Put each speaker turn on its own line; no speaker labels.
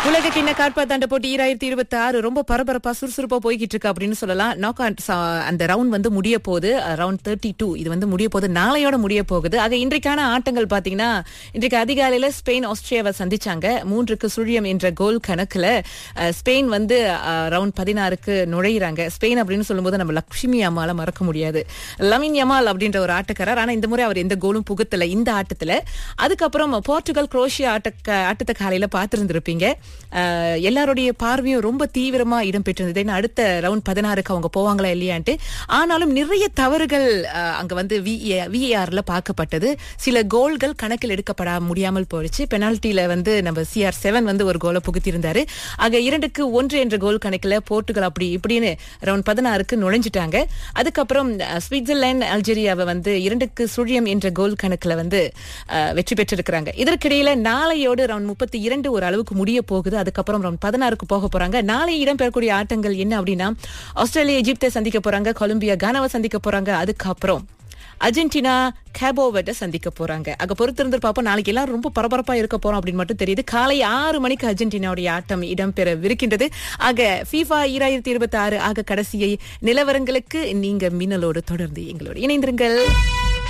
உலக கிண்ண காற்பந்தாண்ட போட்டி ஈராயிரத்தி இருபத்தி ஆறு ரொம்ப பரபரப்பா சுறுசுறுப்பா போய்கிட்டு இருக்கு அப்படின்னு சொல்லலாம் நாக் அந்த ரவுண்ட் வந்து முடிய போகுது ரவுண்ட் தேர்ட்டி டூ இது வந்து முடிய போகுது நாளையோட முடிய போகுது ஆக இன்றைக்கான ஆட்டங்கள் பாத்தீங்கன்னா இன்றைக்கு அதிகாலையில ஸ்பெயின் ஆஸ்திரேலியாவை சந்திச்சாங்க மூன்றுக்கு சுழியம் என்ற கோல் கணக்குல அஹ், ஸ்பெயின் வந்து ரவுண்ட் பதினாறுக்கு நுழையிறாங்க ஸ்பெயின் அப்படின்னு சொல்லும்போது நம்ம லக்ஷ்மி அம்மால மறக்க முடியாது லமின் யமால் அப்படின்ற ஒரு ஆட்டக்காரர் ஆனா இந்த முறை அவர் எந்த கோலும் புகுத்தல இந்த ஆட்டத்துல அதுக்கப்புறம் போர்ச்சுகல் குரோஷியா ஆட்ட ஆட்டத்தை காலையில பார்த்திருந்திருப்பீங்க அஹ், எல்லாருடைய பார்வையும் ரொம்ப தீவிரமா இடம்பெற்றிருந்தது ஏன்னா அடுத்த ரவுண்ட் பதினாறுக்கு அவங்க போவாங்களா இல்லையான்ட்டு ஆனாலும் நிறைய தவறுகள் அஹ், அங்க வந்து விஏஆர்ல பார்க்கப்பட்டது சில கோல்கள் கணக்கில் எடுக்கப்பட முடியாமல் போயிடுச்சு பெனால்ட்டில வந்து நம்ம சிஆர் செவன் வந்து ஒரு கோலை புகுத்தியிருந்தாரு ஆக இரண்டுக்கு ஒன்று என்ற கோல் கணக்குல போர்ட்டுகல் அப்படி இப்படின்னு ரவுண்ட் பதினாறுக்கு நுழைஞ்சிட்டாங்க அதுக்கப்புறம் அஹ், சுவிட்சர்லாந்து அல்ஜீரியாவை வந்து இரண்டுக்கு சுழியம் என்ற கோல் கணக்குல வந்து அஹ், வெற்றி பெற்றிருக்கிறாங்க இதற்கிடையில நாளையோடு ரவுண்ட் முப்பத்தி இரண்டு ஒரு அளவுக்கு முடிய போகுது அதுக்கப்புறம் ரவுண்ட் பதினாறுக்கு போக போறாங்க நாளை இடம்பெறக்கூடிய ஆட்டங்கள் என்ன அப்படின்னா ஆஸ்திரேலியா எகிப்தை சந்திக்க போறாங்க கொலம்பியா கானாவை சந்திக்க போறாங்க அதுக்கப்புறம் அர்ஜென்டினா கேபோவட்டை சந்திக்க போறாங்க அங்க பொறுத்திருந்து பார்ப்போம் நாளைக்கு எல்லாரும் ரொம்ப பரபரப்பா இருக்க போறோம் அப்படின்னு மட்டும் தெரியுது காலை ஆறு மணிக்கு அர்ஜென்டினாவுடைய ஆட்டம் இடம்பெறவிருக்கின்றது ஆக ஃபீஃபா ஈராயிரத்தி இருபத்தி ஆறு ஆக கடைசியை நிலவரங்களுக்கு நீங்க மின்னலோடு தொடர்ந்து எங்களோடு இணைந்திருங்கள்